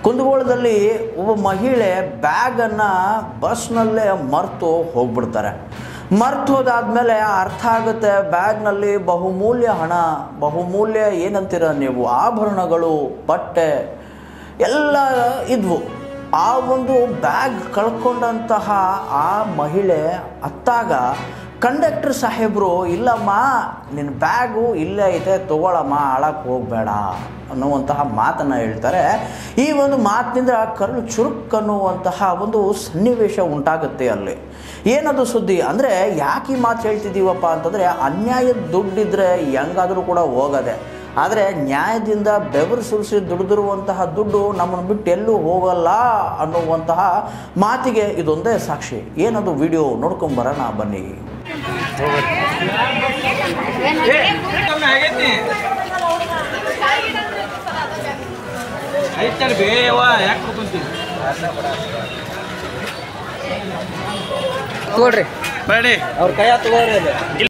ಕುಂದಗೋಳದಲ್ಲಿ ಒಬ್ಬ ಮಹಿಳೆ ಬ್ಯಾಗನ್ನು ಬಸ್ನಲ್ಲೇ ಮರೆತು ಹೋಗ್ಬಿಡ್ತಾರೆ ಮರ್ತು ಹೋದಾದ್ಮೇಲೆ ಅರ್ಥ ಆಗುತ್ತೆ ಬ್ಯಾಗ್ನಲ್ಲಿ ಬಹುಮೂಲ್ಯ ಹಣ ಬಹುಮೂಲ್ಯ ಏನಂತೀರ ನೀವು ಆಭರಣಗಳು ಬಟ್ಟೆ ಎಲ್ಲ ಇದ್ವು ಆ ಒಂದು ಬ್ಯಾಗ್ ಕಳ್ಕೊಂಡಂತಹ ಆ ಮಹಿಳೆ ಅತ್ತಾಗ ಕಂಡಕ್ಟರ್ ಸಾಹೇಬರು ಇಲ್ಲಮ್ಮ ನಿನ್ನ ಬ್ಯಾಗು ಇಲ್ಲೇ ಐತೆ ತಗೊಳಮ್ಮ ಹಾಳಕ್ಕೆ ಹೋಗಬೇಡ ಅನ್ನುವಂತಹ ಮಾತನ್ನು ಹೇಳ್ತಾರೆ ಈ ಒಂದು ಮಾತಿನಿಂದ ಕರುಳು ಚುರುಕ್ ಅನ್ನುವಂತಹ ಒಂದು ಸನ್ನಿವೇಶ ಉಂಟಾಗುತ್ತೆ ಅಲ್ಲಿ ಏನದು ಸುದ್ದಿ ಅಂದರೆ ಯಾಕೆ ಈ ಮಾತು ಹೇಳ್ತಿದ್ದೀವಪ್ಪ ಅಂತಂದರೆ ಅನ್ಯಾಯದ ದುಡ್ಡಿದ್ರೆ ಹೆಂಗಾದರೂ ಕೂಡ ಹೋಗದೆ ಆದರೆ ನ್ಯಾಯದಿಂದ ಬೆವರು ಸುರಿಸಿ ದುಡಿದಿರುವಂತಹ ದುಡ್ಡು ನಮ್ಮನ್ನು ಬಿಟ್ಟು ಎಲ್ಲೂ ಹೋಗಲ್ಲ ಅನ್ನುವಂತಹ ಮಾತಿಗೆ ಇದೊಂದೇ ಸಾಕ್ಷಿ ಏನದು ವಿಡಿಯೋ ನೋಡ್ಕೊಂಬರೋಣ ಬನ್ನಿ ಐತಲ್ ಬೇವ ಯಾಕೆ ಕೂಕೊಂತೀವಿ ತಗೊಳ್ರಿ ಬೇಡಿ ಅವ್ರ ಕೈ ತಗೋರಿ